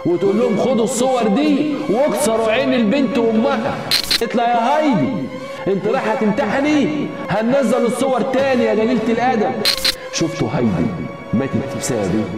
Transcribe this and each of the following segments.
وتقول لهم خدوا الصور دي واكسروا عين البنت وامها اطلع يا هايدي انت رايحه تمتحني هننزل الصور تاني يا جليله الادب شفتوا هايدي ماتت بسبب ايه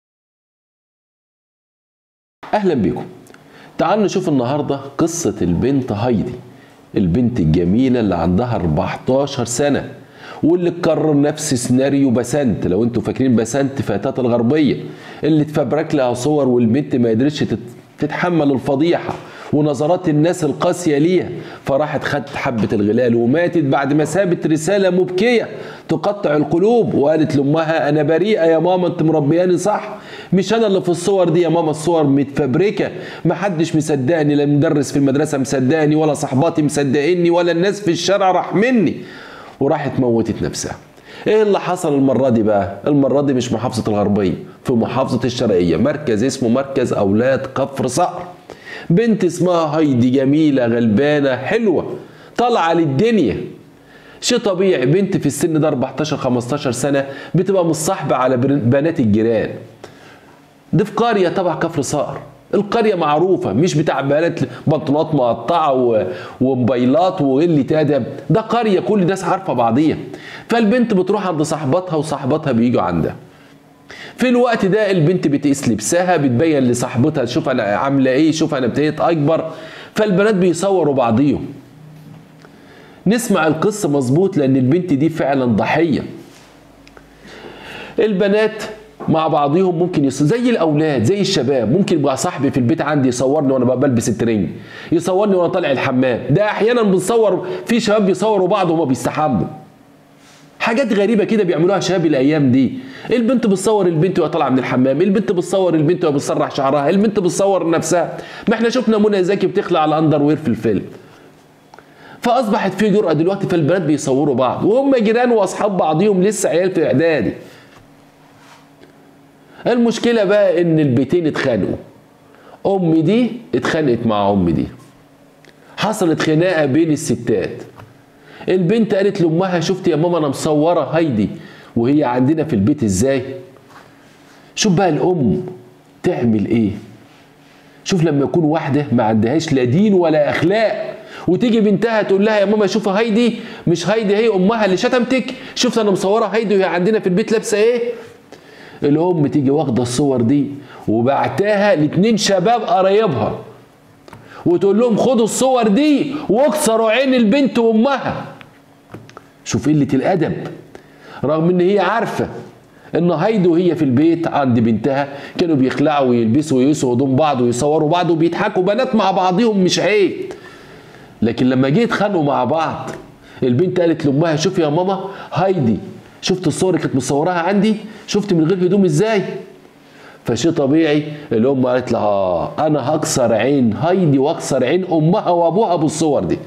اهلا بكم تعالوا نشوف النهارده قصه البنت هايدي البنت الجميله اللي عندها 14 سنه واللي تكرر نفس سيناريو بسنت لو انتوا فاكرين بسنت فتاة الغربيه اللي اتفبرك لها صور والبنت ما قدرتش تت- تتحمل الفضيحه ونظرات الناس القاسيه ليها فراحت خدت حبه الغلال وماتت بعد ما سابت رساله مبكيه تقطع القلوب وقالت لامها انا بريئه يا ماما انت مربياني صح مش انا اللي في الصور دي يا ماما الصور متفبركه محدش مصدقني لا المدرس في المدرسه مصدقني ولا صحباتي مصدقني ولا الناس في الشارع راح مني وراحت موتت نفسها ايه اللي حصل المره دي بقى المره دي مش محافظه الغربيه في محافظه الشرقيه مركز اسمه مركز اولاد كفر صقر بنت اسمها هايدي جميله غلبانه حلوه طالعه للدنيا شيء طبيعي بنت في السن ده 14 15 سنه بتبقى مصاحبه على بر- بنات الجيران دي في قريه تبع كفر صقر القريه معروفه مش بتاع بنات بنطلونات مقطعه و- وموبايلات وقله ادب ده قريه كل الناس عارفه بعضيها فالبنت بتروح عند صاحباتها وصاحباتها بيجوا عندها في الوقت ده البنت بتقيس لبسها بتبين لصاحبتها شوف انا عامله ايه شوف انا ابتديت اكبر فالبنات بيصوروا بعضيهم نسمع القصه مظبوط لان البنت دي فعلا ضحيه البنات مع بعضهم ممكن يص... زي الاولاد زي الشباب ممكن يبقى صاحبي في البيت عندي يصورني وانا بلبس الترنج يصورني وانا طالع الحمام ده احيانا بنصور في شباب بيصوروا بعض وهما بيستحموا حاجات غريبه كده بيعملوها شباب الايام دي البنت بتصور البنت وهي طالعه من الحمام البنت بتصور البنت وهي بتسرح شعرها البنت بتصور نفسها ما احنا شفنا منى زكي بتخلع الاندر وير في الفيلم فاصبحت في جرأه دلوقتي فالبنات بيصوروا بعض وهم جيران واصحاب بعضيهم لسه عيال في اعدادي المشكله بقى ان البيتين اتخانقوا ام دي اتخانقت مع ام دي حصلت خناقه بين الستات البنت قالت لامها شفت يا ماما انا مصوره هايدي وهي عندنا في البيت ازاي شوف بقى الام تعمل ايه شوف لما يكون واحده ما عندهاش لا دين ولا اخلاق وتيجي بنتها تقول لها يا ماما شوف هايدي مش هايدي هي امها اللي شتمتك شفت انا مصوره هايدي وهي عندنا في البيت لابسه ايه الام تيجي واخده الصور دي وبعتاها لاتنين شباب قرايبها وتقول لهم خدوا الصور دي واكسروا عين البنت وامها شوف قله الادب رغم ان هي عارفه ان هايدي وهي في البيت عند بنتها كانوا بيخلعوا ويلبسوا ويقيسوا هدوم بعض ويصوروا بعض وبيضحكوا بنات مع بعضهم مش عيب لكن لما جه يتخانقوا مع بعض البنت قالت لامها شوف يا ماما هايدي شفت الصور اللي كانت مصوراها عندي شفت من غير هدوم ازاي فشيء طبيعي الام قالت لها اه انا هكسر عين هايدي واكسر عين امها وابوها بالصور دي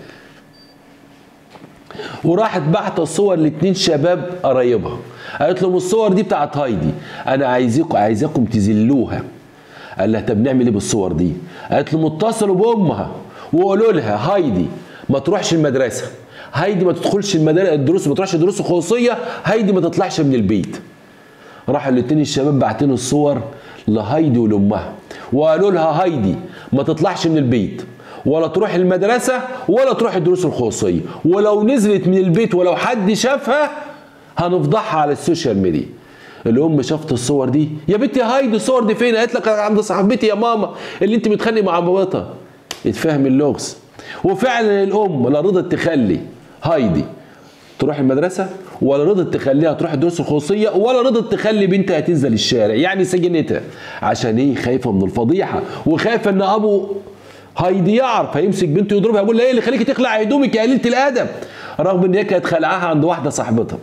وراحت بعت الصور لاتنين شباب قرايبها قالت لهم الصور دي بتاعت هايدي انا عايزكم عايزاكم تذلوها قال لها طب نعمل ايه بالصور دي قالت لهم اتصلوا بامها وقولوا لها هايدي ما تروحش المدرسه هايدي ما تدخلش المدارس الدروس ما تروحش دروس خصوصيه هايدي ما تطلعش من البيت راحوا الاتنين الشباب باعتين الصور لهايدي ولامها وقالوا لها هايدي ما تطلعش من البيت ولا تروح المدرسة ولا تروح الدروس الخصوصية ولو نزلت من البيت ولو حد شافها هنفضحها على السوشيال ميديا الام شافت الصور دي يا بنتي هايدي الصور دي فين قالت لك عند صاحبتي يا ماما اللي انت متخانق مع بابتها اتفهم اللغز وفعلا الام لا رضت تخلي هايدي تروح المدرسه ولا رضت تخليها تروح الدروس الخصوصيه ولا رضت تخلي بنتها تنزل الشارع يعني سجنتها عشان ايه خايفه من الفضيحه وخايفه ان ابو هايدي يعرف هيمسك بنته يضربها يقول لها ايه اللي خليكي تخلع هدومك يا قليله الادب رغم ان هي كانت خلعها عند واحده صاحبتها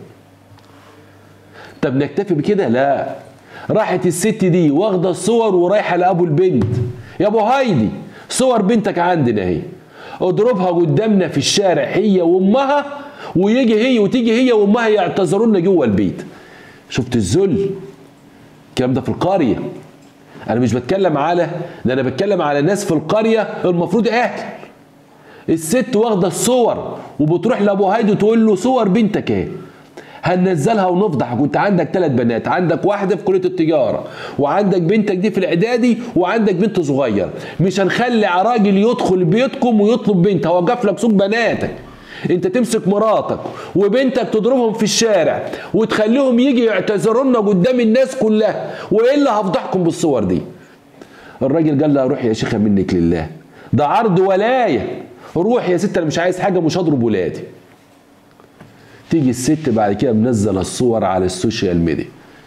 طب نكتفي بكده لا راحت الست دي واخده الصور ورايحه لابو البنت يا ابو هايدي صور بنتك عندنا اهي اضربها قدامنا في الشارع هي وامها ويجي هي وتيجي هي وامها يعتذروا لنا جوه البيت شفت الذل الكلام ده في القريه انا مش بتكلم على ده انا بتكلم على ناس في القريه المفروض اهل الست واخده الصور وبتروح لابو هايدي تقول له صور بنتك اهي هننزلها ونفضحك وانت عندك ثلاث بنات عندك واحده في كليه التجاره وعندك بنتك دي في الاعدادي وعندك بنت صغير مش هنخلي راجل يدخل بيتكم ويطلب بنت هوقف لك سوق بناتك انت تمسك مراتك وبنتك تضربهم في الشارع وتخليهم يجي يعتذروا لنا قدام الناس كلها والا هفضحكم بالصور دي الراجل قال لها روح يا شيخه منك لله ده عرض ولايه روح يا ست انا مش عايز حاجه مش هضرب ولادي تيجي الست بعد كده منزله الصور على السوشيال ميديا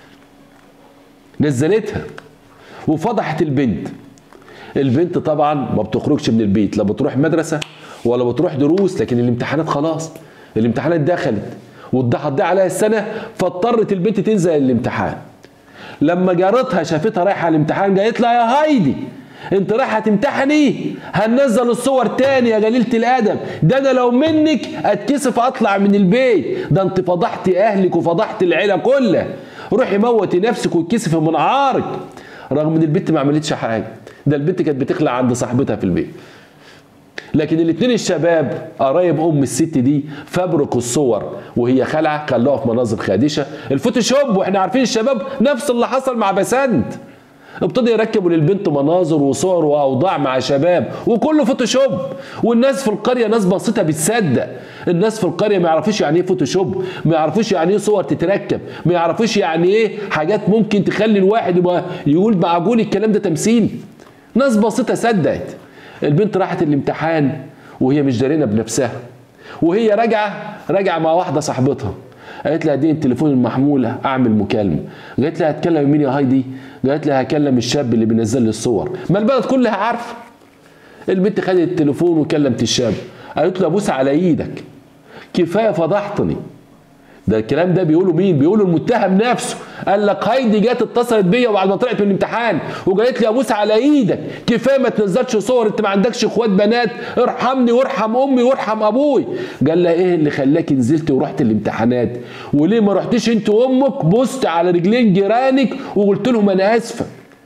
نزلتها وفضحت البنت البنت طبعا ما بتخرجش من البيت لا بتروح مدرسه ولا بتروح دروس لكن الامتحانات خلاص الامتحانات دخلت والضحى عليها السنه فاضطرت البنت تنزل الامتحان لما جارتها شافتها رايحه الامتحان قالت لها يا هايدي انت رايحه تمتحني هننزل الصور تاني يا جليله الادب ده انا لو منك اتكسف اطلع من البيت ده انت فضحتي اهلك وفضحت العيله كلها روحي موتي نفسك واتكسفي من عارك رغم ان البنت ما عملتش حاجه ده البنت كانت بتخلع عند صاحبتها في البيت لكن الاثنين الشباب قرايب ام الست دي فبركوا الصور وهي خلعه خلوها في مناظر خادشه الفوتوشوب واحنا عارفين الشباب نفس اللي حصل مع بسنت ابتدى يركبوا للبنت مناظر وصور واوضاع مع شباب وكله فوتوشوب والناس في القريه ناس بسيطه بتصدق الناس في القريه ما يعرفوش يعني ايه فوتوشوب ما يعرفوش يعني ايه صور تتركب ما يعرفوش يعني ايه حاجات ممكن تخلي الواحد يبقى يقول معقول الكلام ده تمثيل ناس بسيطه صدقت البنت راحت الامتحان وهي مش دارينه بنفسها وهي راجعه راجعه مع واحده صاحبتها قالت لها دي التليفون المحموله اعمل مكالمه قالت لها هتكلم مين يا هايدي قالت لها هكلم الشاب اللي بينزل لي الصور ما البلد كلها عارفه البنت خدت التليفون وكلمت الشاب قالت له ابوس على ايدك كفايه فضحتني ده الكلام ده بيقوله مين؟ بيقوله المتهم نفسه قال لك هايدي جت اتصلت بيا وبعد ما طلعت من الامتحان وقالت لي ابوس على ايدك كفايه ما تنزلش صور انت ما عندكش اخوات بنات ارحمني وارحم امي وارحم ابوي قال لها ايه اللي خلاك نزلت ورحت الامتحانات وليه ما رحتيش انت وامك بوست على رجلين جيرانك وقلت لهم انا اسفه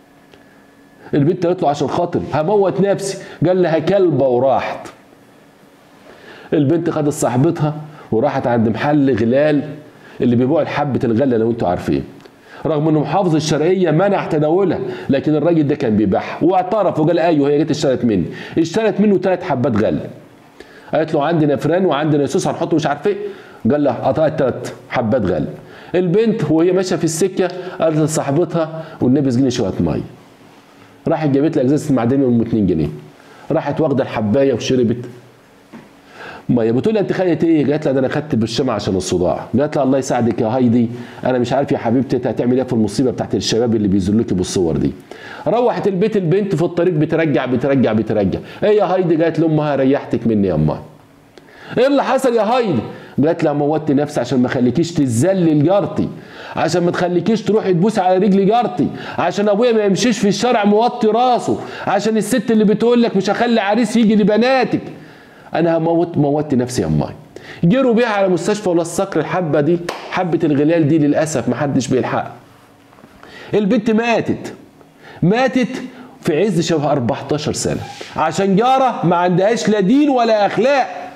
البنت قالت له عشان خاطري هموت نفسي قال لها كلبه وراحت البنت خدت صاحبتها وراحت عند محل غلال اللي بيبيع حبه الغله لو انتوا عارفين رغم انه محافظ الشرقيه منع تداولها لكن الراجل ده كان بيبيعها واعترف وقال ايوه هي جت اشترت مني اشترت منه ثلاث حبات غل قالت له عندنا فران وعندنا سوس هنحطه مش عارف ايه قال لها قطعت ثلاث حبات غل البنت وهي ماشيه في السكه قالت لصاحبتها والنبي اسقيني شويه ميه راحت جابت لها ازازه معدني ب 2 جنيه راحت واخده الحبايه وشربت ميه بتقول لي انت خدت ايه؟ قالت لها ده انا خدت بالشمع عشان الصداع قالت لها الله يساعدك يا هايدي انا مش عارف يا حبيبتي انت هتعمل ايه في المصيبه بتاعت الشباب اللي بيذلوكي بالصور دي روحت البيت البنت في الطريق بترجع بترجع بترجع ايه يا هايدي قالت لامها ريحتك مني يا امها ايه اللي حصل يا هايدي قالت لها موتت نفسي عشان ما اخليكيش تذلي جارتي عشان ما تخليكيش تروحي تبوس على رجل جارتي عشان ابويا ما يمشيش في الشارع موطي راسه عشان الست اللي بتقول لك مش هخلي عريس يجي لبناتك انا هموت موتت نفسي يا امي جروا بيها على مستشفى ولا الصقر الحبه دي حبه الغلال دي للاسف ما حدش بيلحقها البنت ماتت ماتت في عز شبه 14 سنه عشان جاره ما عندهاش لا دين ولا اخلاق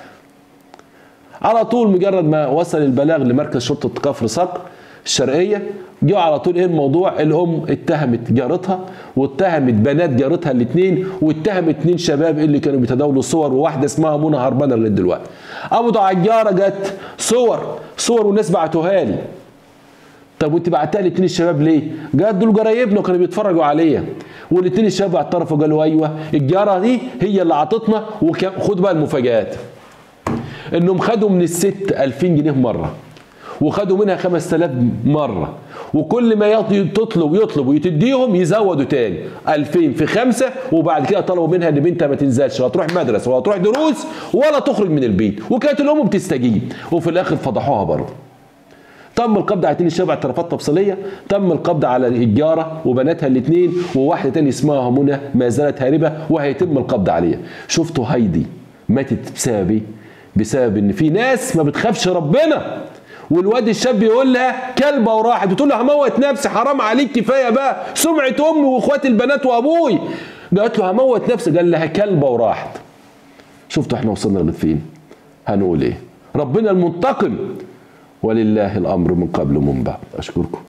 على طول مجرد ما وصل البلاغ لمركز شرطه كفر صقر الشرقيه جه على طول ايه الموضوع الام اتهمت جارتها واتهمت بنات جارتها الاثنين واتهمت اثنين شباب اللي كانوا بيتداولوا صور وواحده اسمها منى هربانه لغايه دلوقتي قبضوا على الجاره جت صور صور والناس بعتوها لي طب وانت بعتها لاثنين الشباب ليه؟ قالت دول جرايبنا كانوا بيتفرجوا عليا والاثنين الشباب اعترفوا قالوا ايوه الجاره دي هي اللي عطتنا وخد بقى المفاجات انهم خدوا من الست 2000 جنيه مره وخدوا منها 5000 مره وكل ما تطلب يطلب وتديهم يزودوا تاني 2000 في خمسة وبعد كده طلبوا منها ان بنتها ما تنزلش ولا تروح مدرسه ولا تروح دروس ولا تخرج من البيت وكانت الام بتستجيب وفي الاخر فضحوها برضه تم القبض على اثنين الشباب اعترافات تفصيليه تم القبض على الجاره وبناتها الاثنين وواحده تاني اسمها منى ما زالت هاربه وهيتم القبض عليها شفتوا هايدي ماتت بسبب ايه بسبب ان في ناس ما بتخافش ربنا والواد الشاب يقول لها كلبه وراحت بتقول له هموت نفسي حرام عليك كفايه بقى سمعه امي واخواتي البنات وابوي قالت له هموت نفسي قال لها كلبه وراحت شفتوا احنا وصلنا لغايه فين هنقول ايه ربنا المنتقم ولله الامر من قبل ومن بعد اشكركم